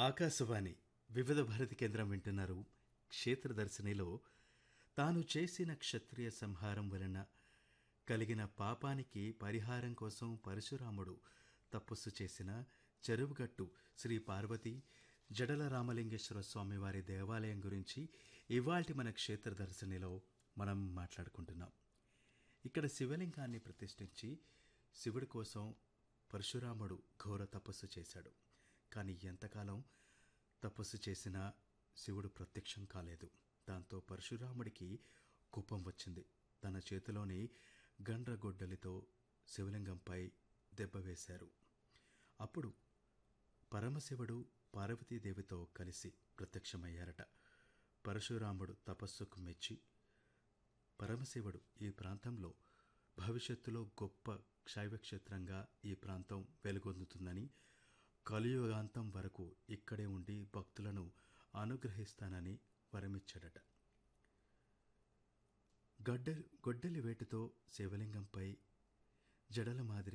ఆకాశవాణి వివిధ భారతి కేంద్రం వింటున్నారు క్షేత్రదర్శినిలో తాను చేసిన క్షత్రియ సంహారం వలన కలిగిన పాపానికి పరిహారం కోసం పరశురాముడు తపస్సు చేసిన చెరువుగట్టు శ్రీ పార్వతి జడల రామలింగేశ్వర స్వామివారి దేవాలయం గురించి ఇవాల్టి మన క్షేత్రదర్శినిలో మనం మాట్లాడుకుంటున్నాం ఇక్కడ శివలింగాన్ని ప్రతిష్ఠించి శివుడి కోసం పరశురాముడు ఘోర తపస్సు చేశాడు కానీ ఎంతకాలం తపస్సు చేసినా శివుడు ప్రత్యక్షం కాలేదు దాంతో పరశురాముడికి కోపం వచ్చింది తన చేతిలోని గండ్రగొడ్డలితో శివలింగంపై దెబ్బ వేశారు అప్పుడు పరమశివుడు పార్వతీదేవితో కలిసి ప్రత్యక్షమయ్యారట పరశురాముడు తపస్సుకు మెచ్చి పరమశివుడు ఈ ప్రాంతంలో భవిష్యత్తులో గొప్ప శైవక్షేత్రంగా ఈ ప్రాంతం వెలుగొందుతుందని కలియుగాంతం వరకు ఇక్కడే ఉండి భక్తులను అనుగ్రహిస్తానని వరమిచ్చాడట గడ్డ గొడ్డలి వేటితో శివలింగంపై జడల మాదిరి